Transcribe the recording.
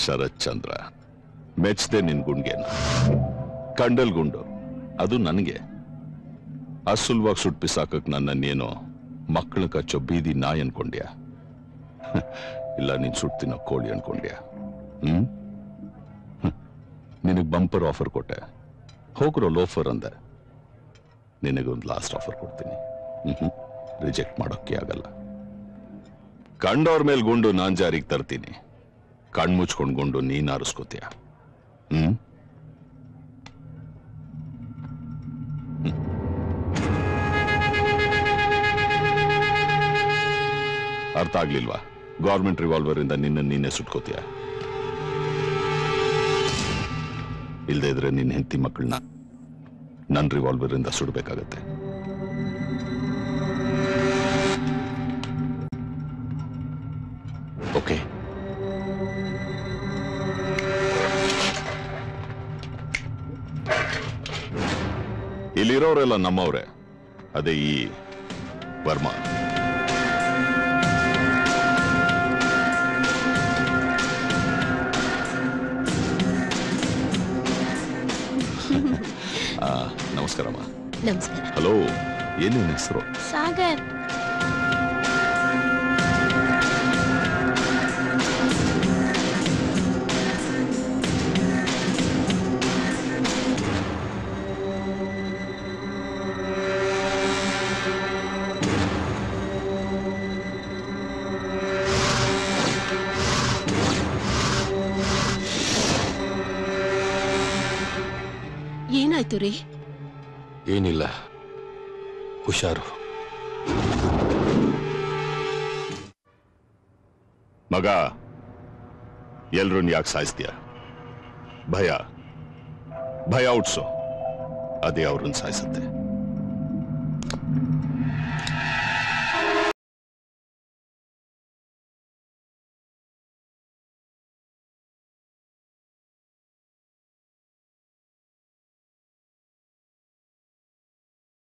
ಶರತ್ ಚಂದ್ರ ಮೆಚ್ಚದೆ ನಿನ್ ಗುಂಡ್ಗೆನ ಕಂಡಲ್ ಗುಂಡು ಅದು ನನಗೆ ಅಸುಲ್ವಾಗಿ ಸುಟ್ಟು ಬಿಸಾಕಕ್ ನನ್ನನ್ನೇನೋ ಮಕ್ಕಳ ಕಚ್ಚೋ ಬೀದಿ ನಾಯಿ ಅನ್ಕೊಂಡ್ಯಾ ಇಲ್ಲ ನೀನ್ ಸುಡ್ತಿನೋ ಕೋಳಿ ಅನ್ಕೊಂಡ್ಯಾ ಹ್ಮ್ ನಿನಗ್ ಬಂಪರ್ ಆಫರ್ ಕೊಟ್ಟೆ ಹೋಗ್ರೋ ಲೋಫರ್ ಅಂದೆ ನಿನಗೊಂದು ಲಾಸ್ಟ್ ಆಫರ್ ಕೊಡ್ತೀನಿ ರಿಜೆಕ್ಟ್ ಮಾಡೋಕ್ಕೆ ಆಗಲ್ಲ ಕಂಡವ್ರ ಮೇಲೆ ಗುಂಡು ನಾನ್ ಜಾರಿಗೆ ತರ್ತೀನಿ ಕಣ್ ಮುಚ್ಕೊಂಡ್ ಗುಂಡು ನೀನ್ ಆರಿಸ್ಕೋತೀಯ ಹ್ಮ್ ಹ್ಮ್. ಅರ್ಥ ಆಗ್ಲಿಲ್ವಾ ಗೌರ್ಮೆಂಟ್ ರಿವಾಲ್ವರ್ ಇಂದ ನಿನ್ನ ನೀನೇ ಸುಟ್ಕೋತೀಯ ಇಲ್ದೇ ಇದ್ರೆ ನಿನ್ನ ಹೆಂಡತಿ ಮಕ್ಕಳನ್ನ ನನ್ ರಿವಾಲ್ವರ್ ಇಂದ ಸುಡ್ಬೇಕಾಗತ್ತೆ ಓಕೆ ಇಲ್ಲಿರೋರೆಲ್ಲ ನಮ್ಮವ್ರೆ ಅದೇ ಈ ವರ್ಮಾ ಆ, ನಮಸ್ಕಾರಮ್ಮ ನಮಸ್ಕಾರ ಹಲೋ ಏನು ನಿನ್ನ ಹೆಸರು ಸಾಗರ್ ಏನಾಯ್ತು ರೀ ಏನಿಲ್ಲ ಹುಷಾರು ಮಗ ಎಲ್ರನ್ನ ಯಾಕೆ ಸಾಯಿಸ್ತೀಯ ಭಯ ಭಯ ಹುಟ್ಸು ಅದೇ ಅವ್ರನ್ನ ಸಾಯಿಸುತ್ತೆ